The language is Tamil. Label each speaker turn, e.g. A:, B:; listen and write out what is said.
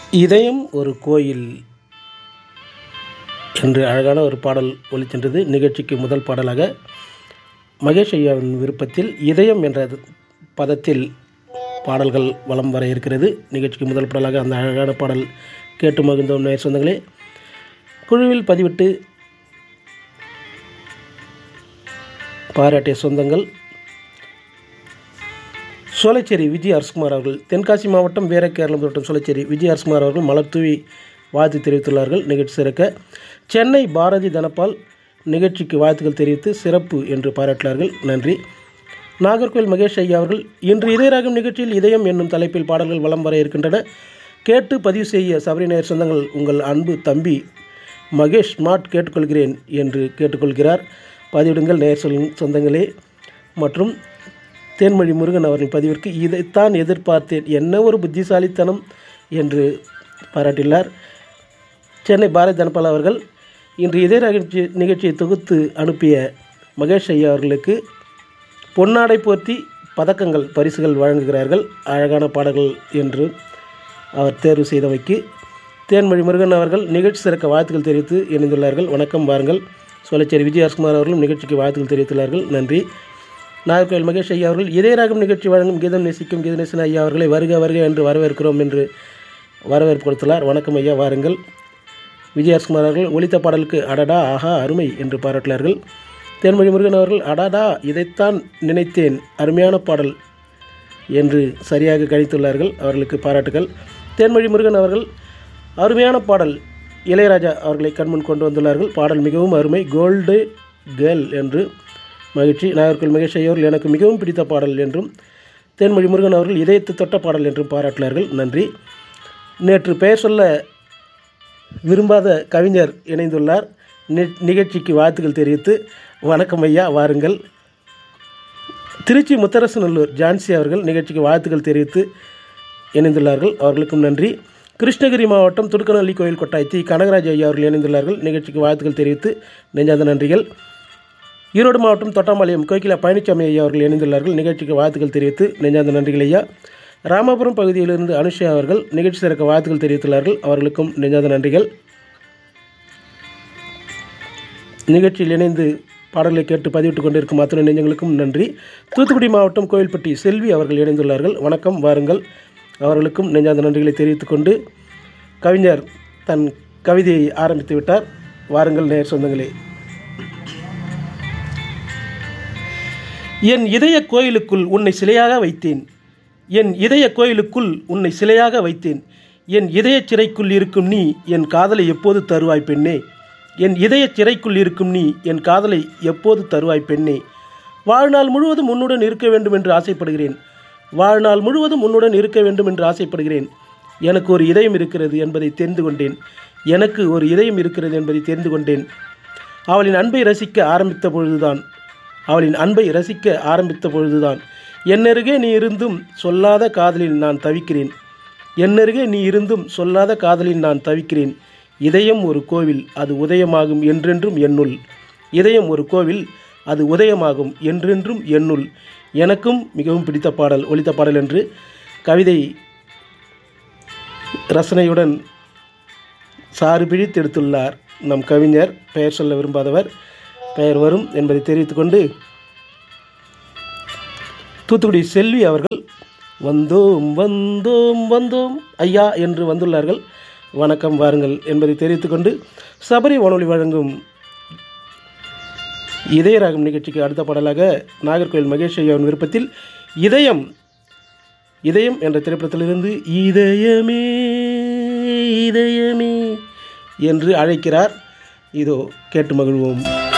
A: இதயம் ஒரு கோயில் என்று அழகான ஒரு பாடல் ஒலிக்கின்றது நிகழ்ச்சிக்கு முதல் பாடலாக மகேஷ் ஐயாவின் விருப்பத்தில் இதயம் என்ற பதத்தில் பாடல்கள் வலம் வர இருக்கிறது நிகழ்ச்சிக்கு முதல் பாடலாக அந்த அழகான பாடல் கேட்டு மகிழ்ந்தோம் நேர் சொந்தங்களே குழுவில் பதிவிட்டு பாராட்டிய சொந்தங்கள் சோலைச்சேரி விஜய் அரசுகுமார் அவர்கள் தென்காசி மாவட்டம் வீரகேரளம் தோட்டம் சோலைச்சேரி விஜய் அரசுகுமார் அவர்கள் மலர் தூவி வாழ்த்து தெரிவித்துள்ளார்கள் நிகழ்ச்சி சிறக்க சென்னை பாரதி தனபால் நிகழ்ச்சிக்கு வாழ்த்துக்கள் தெரிவித்து சிறப்பு என்று பாராட்டினார்கள் நன்றி நாகர்கோவில் மகேஷ் ஐயா அவர்கள் இன்று இதயராகம் நிகழ்ச்சியில் இதயம் என்னும் தலைப்பில் பாடல்கள் வலம் வர இருக்கின்றன கேட்டு பதிவு செய்ய சபரி நேயர் சொந்தங்கள் உங்கள் அன்பு தம்பி மகேஷ் ஸ்மார்ட் கேட்டுக்கொள்கிறேன் என்று கேட்டுக்கொள்கிறார் பதிவிடுங்கள் நேயர் சொல் சொந்தங்களே மற்றும் தேன்மொழி முருகன் அவரின் பதிவிற்கு இதைத்தான் எதிர்பார்த்தேன் என்ன ஒரு புத்திசாலித்தனம் என்று பாராட்டியுள்ளார் சென்னை பாரதி தனபால் அவர்கள் இன்று இதே நிகழ்ச்சி நிகழ்ச்சியை தொகுத்து அனுப்பிய மகேஷ் ஐயா அவர்களுக்கு பொன்னாடை போர்த்தி பதக்கங்கள் பரிசுகள் வழங்குகிறார்கள் அழகான பாடல்கள் என்று அவர் தேர்வு செய்தவைக்கு தேன்மொழி முருகன் அவர்கள் நிகழ்ச்சி சிறக்க வாழ்த்துக்கள் தெரிவித்து இணைந்துள்ளார்கள் வணக்கம் வாருங்கள் சோலைச்சேரி விஜயகுமார் அவர்களும் நிகழ்ச்சிக்கு வாழ்த்துக்கள் தெரிவித்துள்ளார்கள் நன்றி நாகர்கோவில் மகேஷ் ஐயா அவர்கள் இதயராகம் நிகழ்ச்சி வழங்கும் கீதம் நேசிக்கும் கீதநேசன் ஐயா அவர்களை வருக வருக என்று வரவேற்கிறோம் என்று வரவேற்பு கொடுத்துள்ளார் வணக்கம் ஐயா வாருங்கள் விஜயகுமார் அவர்கள் ஒலித்த பாடலுக்கு அடடா ஆஹா அருமை என்று பாராட்டினார்கள் தேன்மொழி முருகன் அவர்கள் அடாடா இதைத்தான் நினைத்தேன் அருமையான பாடல் என்று சரியாக கணித்துள்ளார்கள் அவர்களுக்கு பாராட்டுகள் தேன்மொழி முருகன் அவர்கள் அருமையான பாடல் இளையராஜா அவர்களை கண்முன் கொண்டு வந்துள்ளார்கள் பாடல் மிகவும் அருமை கோல்டு கேர்ள் என்று மகிழ்ச்சி நாகர்கோவில் மகேஷ் அவர்கள் எனக்கு மிகவும் பிடித்த பாடல் என்றும் தேன்மொழி முருகன் அவர்கள் இதயத்து தொட்ட பாடல் என்றும் பாராட்டினார்கள் நன்றி நேற்று பெயர் சொல்ல விரும்பாத கவிஞர் இணைந்துள்ளார் நிகழ்ச்சிக்கு வாழ்த்துக்கள் தெரிவித்து வணக்கம் ஐயா வாருங்கள் திருச்சி முத்தரசநல்லூர் ஜான்சி அவர்கள் நிகழ்ச்சிக்கு வாழ்த்துக்கள் தெரிவித்து இணைந்துள்ளார்கள் அவர்களுக்கும் நன்றி கிருஷ்ணகிரி மாவட்டம் துடுக்கநல்லி கோயில் கொட்டாயத்தி கனகராஜ் ஐயா அவர்கள் இணைந்துள்ளார்கள் நிகழ்ச்சிக்கு வாழ்த்துக்கள் தெரிவித்து நெஞ்சாத நன்றிகள் ஈரோடு மாவட்டம் தொட்டாம்பாளையம் கோகிலா பழனிசாமி ஐயா அவர்கள் இணைந்துள்ளார்கள் நிகழ்ச்சிக்கு வாழ்த்துக்கள் தெரிவித்து நெஞ்சாந்த நன்றிகள் ஐயா ராமபுரம் பகுதியிலிருந்து அனுஷா அவர்கள் நிகழ்ச்சி சிறக்க வாழ்த்துக்கள் தெரிவித்துள்ளார்கள் அவர்களுக்கும் நெஞ்சாத நன்றிகள் நிகழ்ச்சியில் இணைந்து பாடல்களை கேட்டு பதிவிட்டு கொண்டிருக்கும் அத்தனை நெஞ்சங்களுக்கும் நன்றி தூத்துக்குடி மாவட்டம் கோயில்பட்டி செல்வி அவர்கள் இணைந்துள்ளார்கள் வணக்கம் வாருங்கள் அவர்களுக்கும் நெஞ்சாந்த நன்றிகளை தெரிவித்துக்கொண்டு கவிஞர் தன் கவிதையை ஆரம்பித்து விட்டார் வாருங்கள் நேர் சொந்தங்களே என் இதய கோயிலுக்குள் உன்னை சிலையாக வைத்தேன் என் இதய கோயிலுக்குள் உன்னை சிலையாக வைத்தேன் என் இதய சிறைக்குள் இருக்கும் நீ என் காதலை எப்போது தருவாய் பெண்ணே என் இதய சிறைக்குள் இருக்கும் நீ என் காதலை எப்போது தருவாய் பெண்ணே வாழ்நாள் முழுவதும் உன்னுடன் இருக்க வேண்டும் என்று ஆசைப்படுகிறேன் வாழ்நாள் முழுவதும் உன்னுடன் இருக்க வேண்டும் என்று ஆசைப்படுகிறேன் எனக்கு ஒரு இதயம் இருக்கிறது என்பதை தெரிந்து கொண்டேன் எனக்கு ஒரு இதயம் இருக்கிறது என்பதை தெரிந்து கொண்டேன் அவளின் அன்பை ரசிக்க ஆரம்பித்த பொழுதுதான் அவளின் அன்பை ரசிக்க ஆரம்பித்த பொழுதுதான் என்னருகே நீ இருந்தும் சொல்லாத காதலில் நான் தவிக்கிறேன் என்னருகே நீ இருந்தும் சொல்லாத காதலில் நான் தவிக்கிறேன் இதயம் ஒரு கோவில் அது உதயமாகும் என்றென்றும் என்னுள் இதயம் ஒரு கோவில் அது உதயமாகும் என்றென்றும் என்னுள் எனக்கும் மிகவும் பிடித்த பாடல் ஒலித்த பாடல் என்று கவிதை ரசனையுடன் சாறு பிடித்தெடுத்துள்ளார் நம் கவிஞர் பெயர் சொல்ல விரும்பாதவர் பெயர் வரும் என்பதை தெரிவித்துக்கொண்டு தூத்துக்குடி செல்வி அவர்கள் வந்தோம் வந்தோம் வந்தோம் ஐயா என்று வந்துள்ளார்கள் வணக்கம் வாருங்கள் என்பதை தெரிவித்துக்கொண்டு சபரி வானொலி வழங்கும் இதயராகம் நிகழ்ச்சிக்கு அடுத்த பாடலாக நாகர்கோவில் மகேஷ் ஐயாவின் விருப்பத்தில் இதயம் இதயம் என்ற திரைப்படத்திலிருந்து இதயமே இதயமே என்று அழைக்கிறார் இதோ கேட்டு மகிழ்வோம்